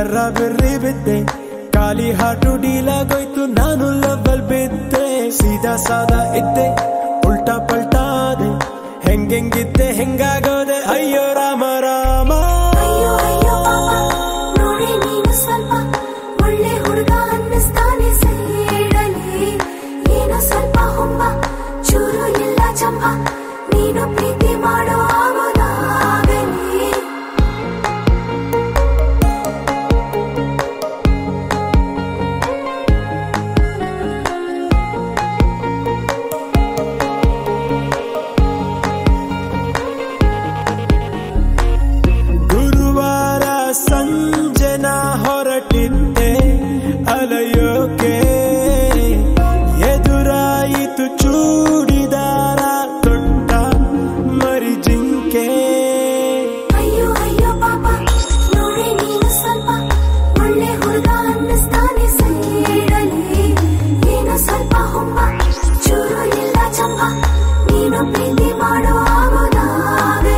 ಕರ್ರ berry ಬಿದ್ದೆ ಖಾಲಿ ಹಾಟು ಡೀಲಾಗೋಯ್ತು ನಾನು ಲಬ್ಬಲ್ ಬಿದ್ದೆ ಸೀದಾ ಸಾದಾ ಇದ್ದೆ ಉಲ್ಟಾ ಪಲ್ಟಾದೆ ಹೆಂಗೆಂಗಿದ್ದೆ ಹೆಂಗಾಗೋದೆ ಅಯ್ಯೋ ರಾಮ ರಾಮ ಅಯ್ಯೋ ಅಯ್ಯೋ ಪಾಪ ನೋಡಿ ನೀನು ಸ್ವಲ್ಪ ಒಳ್ಳೆ ಹುಡುಗ ಅನ್ನಿಸ್ತಾನೆ ಸೈಡಲ್ಲಿ ಏನೋ ಸ್ವಲ್ಪ ಹೊಂಬ ಚೂರು ಇಲ್ಲ ಚಂಬ ನೀನು ಪ್ರೀತಿ ಮಾಡೋ ಆಗೋದಾಗಲಿ ಗುರುವಾರ ಸಂಜೆನ ಹೊರಟಿದ್ದೆ ಅಲೆಯೋಕೆ ಎದುರಾಯಿತು ಚೂಡಿದಾರ ತೊಟ್ಟ ಮರಿ ಜಿಂಕೆ ಅಯ್ಯೋ ಅಯ್ಯೋ ಪಾಪ ನೋಡಿ ನೀನು ಸ್ವಲ್ಪ ಒಳ್ಳೆ ಹುಡುಗ ಅನ್ನಿಸ್ತಾನೆ ಸೈಡಲ್ಲಿ ಏನೋ ಸ್ವಲ್ಪ ಹೊಂಬ ಚೂರು ಇಲ್ಲ ಚಂಬ ನೀನು ಪ್ರೀತಿ ಮಾಡೋ ಆಗೋದಾಗಲಿ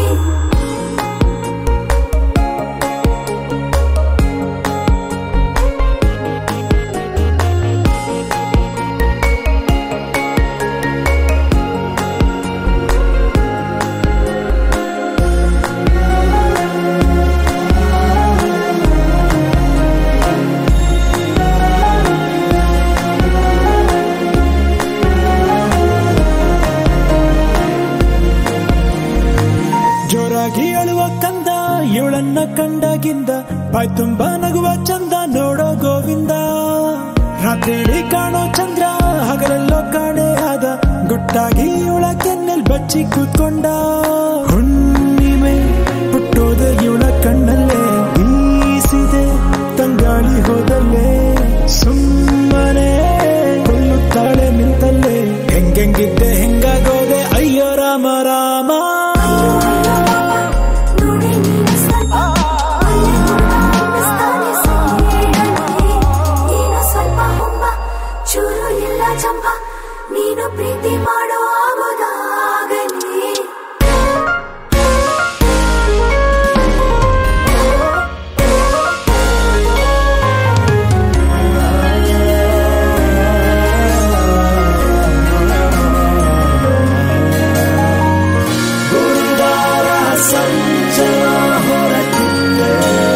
ಜೋರಾಗಿ ಅಳುವ ಕಂದ ಇವಳನ್ನ ಕಂಡಾಗಿಂದ ಬಾಯ್ ತುಂಬ ನಗುವ ಚಂದ ನೋಡೋ ಗೋವಿಂದ ರಾತ್ರಿ ಕಾಣೋ ಚಂದ್ರ ಹಗಲೆಲ್ಲೋ ಕಾಣೆ ಆದ ಗುಟ್ಟಾಗಿ ಇವಳ ಕೆನ್ನೆಲ್ ಬಚ್ಚಿ ಕೂತ್ಕೊಂಡ ಹುಣ್ಣಿಮೆ ಹುಟ್ಟೋದ ಇವಳ ಕಣ್ಣಲ್ಲೇ ಬೀಸಿದೆ ತಂಗಾಳಿ ಹೋದಲ್ಲೇ ಸುಮ್ಮನೆ ಕೊಲ್ಲುತ್ತಾಳೆ ನಿಂತಲ್ಲೇ ಹೆಂಗೆಂಗಿದ್ದೆ ಹೆಂಗಾಗೋದೆ ಅಯ್ಯೋ ರಾಮ ರಾಮ ನೋಡಿ ನೀನು ಸ್ವಲ್ಪ ಒಳ್ಳೆ ಹುಡುಗ ಅನ್ನಿಸ್ತಾನೆ ಸೈಡಲ್ಲಿ ಏನೋ ಸ್ವಲ್ಪ ಹೊಂಬ ಚೂರು ಇಲ್ಲ ಚಂಬ ನೀನು ಪ್ರೀತಿ ಮಾಡೋ ಆಗೋದಾಗಲಿ ಗುರುವಾರ ಸಂಜೆ ಹೊರಟಿದ್ದೆ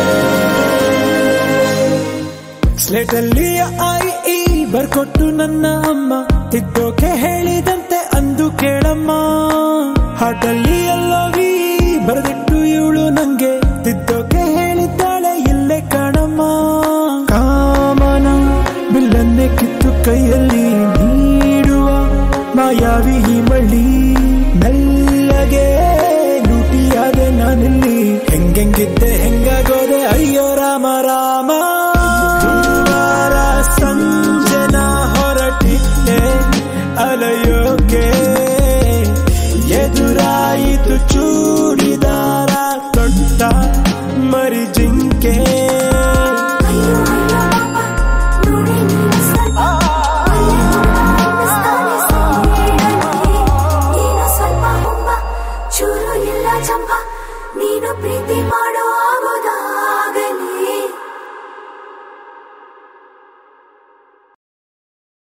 ಸ್ಲೇಟಲ್ಲಿ ಐ ಈ ಬರ್ಕೊಟ್ಟು ನನ್ನ ಅಮ್ಮ ತಿದ್ದೋಕೆ ಹೇಳಿದಂತೆ ಅಂದು ಕೇಳಮ್ಮ ಹಾಟಲ್ಲಿ ಎಲ್ಲೋ ವಿ ಬರೆದಿಟ್ಟು ಇವಳು ನಂಗೆ ತಿದ್ದೋಕೆ ಹೇಳಿದ್ದಾಳೆ ಇಲ್ಲೇ ಕಾಣಮ್ಮ ಕಾಮನ ಬಿಲ್ಲನ್ನೇ ಕಿತ್ತು ಕೈಯಲ್ಲಿ ನೀಡುವ ಮಾಯಾವಿ ಈ ಮಳ್ಳಿ ಮೆಲ್ಲಗೆ ಲೂಟಿಯಾದೆ ನಾನಿಲ್ಲಿ ಹೆಂಗೆಂಗಿದ್ದೆ ಹೆಂಗಾಗೋದೆ ಅಯ್ಯೋ ರಾಮ ರಾಮ ಗುರುವಾರ ಸಂಜೆನ ಹೊರಟಿದ್ದೆ ಅಲೆಯೋಕೆ ಎದುರಾಯಿತು ಚೂಡಿದಾರ ತೊಟ್ಟ ಮರಿ ಜಿಂಕೆ ಅಯ್ಯೋ ಅಯ್ಯೋ ಪಾಪ ನೋಡಿ ನೀನು ಸ್ವಲ್ಪ ಒಳ್ಳೆ ಹುಡುಗ ಅನ್ನಿಸ್ತಾನೆ ಸೈಡಲ್ಲಿ ಏನೋ ಸ್ವಲ್ಪ ಹೊಂಬ ಚೂರು ಇಲ್ಲ ಚಂಬ ನೀನು ಪ್ರೀತಿ ಮಾಡೋ ಆಗೋದಾಗಲಿ